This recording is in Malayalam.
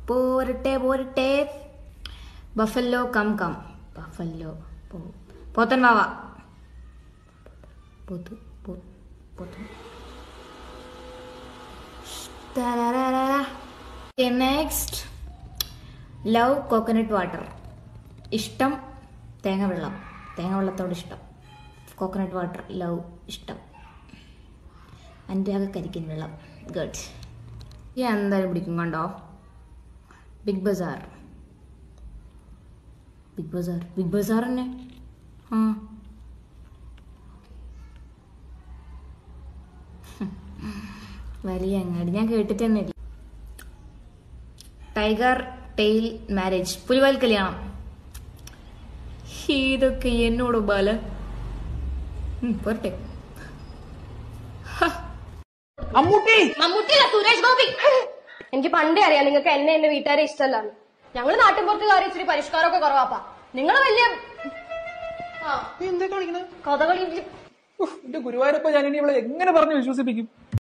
പോരട്ടെ പോരട്ടെ ബഫല്ലോ കം കം ബഫല്ലോ പോത്തൻ വാവ പോത്ത് പോ- പോത്ത് നെക്സ്റ്റ് ലവ് കോക്കനട്ട് വാട്ടർ ഇഷ്ടം തേങ്ങ വെള്ളം തേങ്ങ വെള്ളത്തോട് ഇഷ്ടം കോക്കനട്ട് വാട്ടർ ലവ് ഇഷ്ടം അനുരാഗ കരിക്കിൻ വെള്ളം ഗുഡ് ഈ എന്തായാലും പിടിക്കും കണ്ടോ ബിഗ് ബസാർ ബിഗ് ബസാർ ബിഗ് ബസാർ തന്നെ ആ വലിയ അങ്ങാടി ഞാൻ കേട്ടിട്ട് തന്നെ ഇല്ല ടൈഗർ ടെയിൽ മാരേജ് പുലിവാൽ കല്യാണം ഇതൊക്കെ എന്നോട് ബാല ഉം, പോരട്ടെ മമ്മൂട്ടിയല്ല സുരേഷ് ഗോപി എനിക്ക് പണ്ടേ അറിയാം നിങ്ങൾക്ക് എന്നെ എന്റെ വീട്ടുകാരെ ഇഷ്ടമല്ലാന്ന് ഞങ്ങള് നാട്ടിൻപുറത്തുകാർ ഇച്ചിരി പരിഷ്കാരമൊക്കെ കുറവാപ്പാ നിങ്ങൾ വലിയ ആ, നീ എന്താ കാണിക്കണേ കഥകളി ഉഫ്, എന്റെ ഗുരുവായൂരപ്പ ഞാൻ ഇനി ഇവളെ എങ്ങനെ പറഞ്ഞ് വിശ്വസിപ്പിക്കും